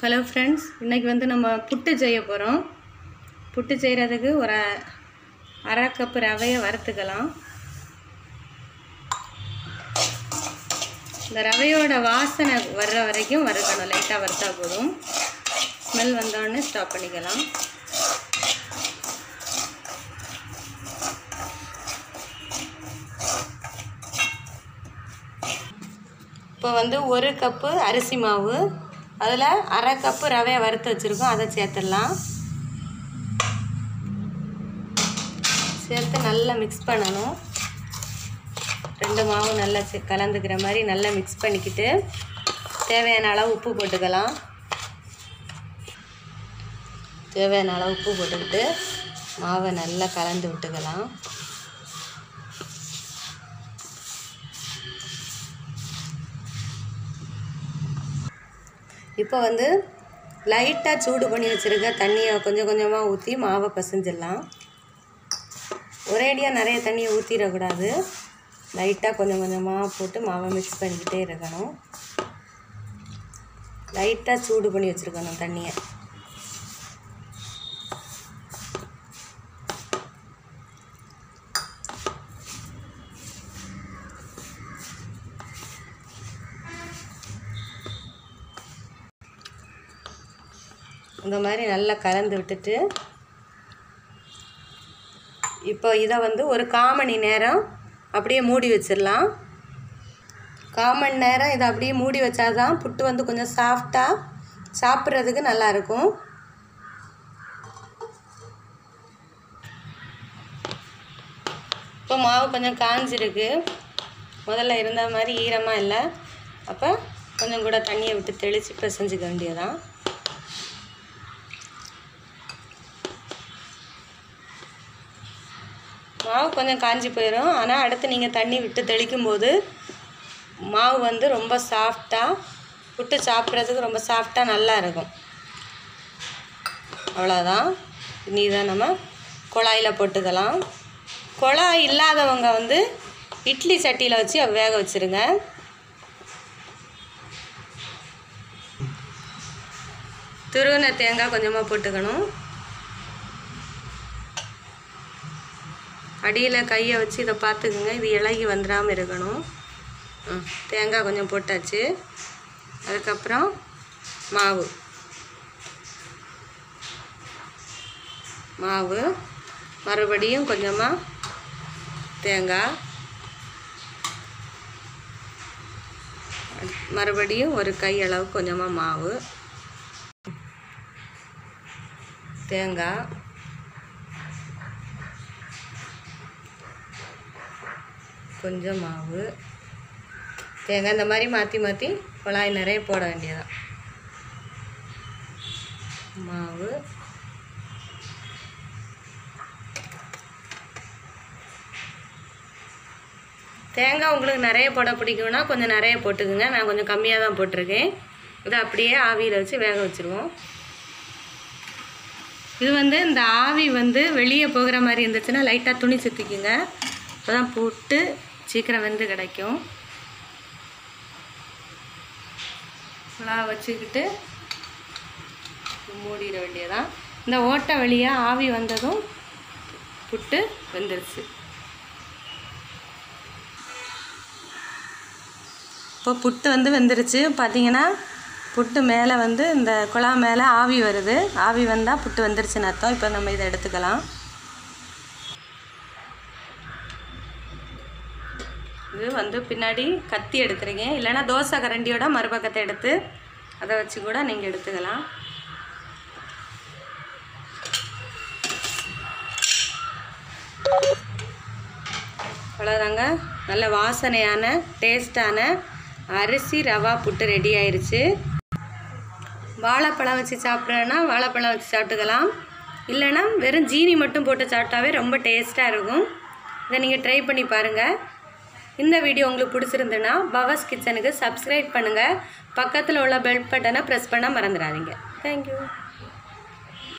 hello friends இன்றைக்கி வந்து நம்ம புட்டு செய்ய போகிறோம் புட்டு செய்கிறதுக்கு ஒரு அரை கப்பு ரவையை வறுத்துக்கலாம் இந்த ரவையோட வாசனை வர்ற வரைக்கும் வறுக்கணும் லைட்டாக வறுத்தா போதும் ஸ்மெல் வந்தோடனே ஸ்டாப் பண்ணிக்கலாம் இப்போ வந்து ஒரு கப்பு அரிசி மாவு அதில் அரை கப்பு ரவையை வறுத்து வச்சுருக்கோம் அதை சேர்த்துடலாம் சேர்த்து நல்லா மிக்ஸ் பண்ணணும் ரெண்டு மாவும் நல்லா சே- கலந்துக்கிற மாதிரி நல்லா மிக்ஸ் பண்ணிக்கிட்டு தேவையான அளவு உப்பு போட்டுக்கலாம் தேவையான அளவு உப்பு போட்டுக்கிட்டு மாவை நல்லா கலந்து விட்டுக்கலாம் இப்போ வந்து லைட்டாக சூடு பண்ணி வச்சுருக்க தண்ணியை கொஞ்சம் கொஞ்சமாக ஊற்றி மாவை பிசைஞ்சிடலாம் ஒரேடியாக நிறைய தண்ணியை ஊற்றிடக்கூடாது லைட்டாக கொஞ்சம் கொஞ்சமாக போட்டு மாவை மிக்ஸ் பண்ணிக்கிட்டே இருக்கணும் லைட்டாக சூடு பண்ணி வச்சுருக்கணும் தண்ணியை இந்த மாதிரி நல்லா கலந்து விட்டுட்டு இப்போ இதை வந்து ஒரு கால் மணி நேரம் அப்படியே மூடி வச்சிடலாம் கால் மணி நேரம் இதை அப்படியே மூடி வச்சாதான் புட்டு வந்து கொஞ்சம் சாஃப்டாக சாப்பிட்றதுக்கு நல்லாயிருக்கும் இப்போ மாவு கொஞ்சம் காஞ்சிருக்கு முதல்ல இருந்த மாதிரி ஈரமாக இல்லை அப்போ கொஞ்சம் கூட தண்ணியை விட்டு தெளித்து பிசைஞ்சிக்க வேண்டியதான் மாவு கொஞ்சம் காஞ்சி போயிடும் ஆனால் அடுத்து நீங்கள் தண்ணி விட்டு தெளிக்கும் போது மாவு வந்து ரொம்ப சாஃப்டாக புட்டு சாப்பிட்றதுக்கு ரொம்ப சாஃப்டாக நல்லா இருக்கும் அவ்வளோதான் இனி இதை நம்ம குழாயில் போட்டுக்கலாம் குழாய் இல்லாதவங்க வந்து இட்லி சட்டியில் வச்சு வேக வச்சுருங்க துருவின தேங்காய் கொஞ்சமாக போட்டுக்கணும் அடியில் கையை வச்சு இதை பார்த்துக்குங்க இது இலகி வந்துடாமல் இருக்கணும் ம், தேங்காய் கொஞ்சம் போட்டாச்சு அதுக்கப்புறம் மாவு மாவு மறுபடியும் கொஞ்சமாக தேங்காய் மறுபடியும் ஒரு கை அளவு கொஞ்சமாக மாவு தேங்காய் கொஞ்சம் மாவு தேங்காய் இந்த மாதிரி மாற்றி மாற்றி குழாய் நிறைய போட வேண்டியதான் மாவு தேங்காய் உங்களுக்கு நிறைய போட பிடிக்கும்னா கொஞ்சம் நிறைய போட்டுக்குங்க நான் கொஞ்சம் கம்மியாக தான் போட்டிருக்கேன் இதை அப்படியே ஆவியில் வச்சு வேக வச்சுருவோம் இது வந்து இந்த ஆவி வந்து வெளியே போகிற மாதிரி இருந்துச்சுன்னா லைட்டாக துணி சுற்றிக்குங்க அப்போ தான் போட்டு சீக்கிரம் வெந்து கிடைக்கும் ஃபுல்லாக வச்சுக்கிட்டு மூடிட வேண்டியதான் இந்த ஓட்டை வழியாக ஆவி வந்ததும் புட்டு வெந்துருச்சு இப்போ புட்டு வந்து வெந்துருச்சு பார்த்தீங்கன்னா புட்டு மேலே வந்து இந்த குழா மேலே ஆவி வருது ஆவி வந்தால் புட்டு வெந்துருச்சுன்னு அர்த்தம் இப்போ நம்ம இதை எடுத்துக்கலாம் இது வந்து பின்னாடி கத்தி எடுத்துருக்கேன் இல்லைன்னா தோசை கரண்டியோட மறுபக்கத்தை எடுத்து அதை வச்சு கூட நீங்கள் எடுத்துக்கலாம் அவ்வளோதாங்க நல்ல வாசனையான டேஸ்டான அரிசி ரவா புட்டு ரெடி ஆயிருச்சு வாழைப்பழம் வச்சு சாப்பிட்றேன்னா வாழைப்பழம் வச்சு சாப்பிட்டுக்கலாம் இல்லைன்னா வெறும் ஜீனி மட்டும் போட்டு சாப்பிட்டாவே ரொம்ப டேஸ்ட்டாக இருக்கும் இதை நீங்கள் ட்ரை பண்ணி பாருங்கள் இந்த வீடியோ உங்களுக்கு பிடிச்சிருந்துன்னா பவஸ் கிச்சனுக்கு சப்ஸ்கிரைப் பண்ணுங்கள் பக்கத்தில் உள்ள பெல் பட்டனை ப்ரெஸ் பண்ண மறந்துடாதீங்க தேங்க்யூ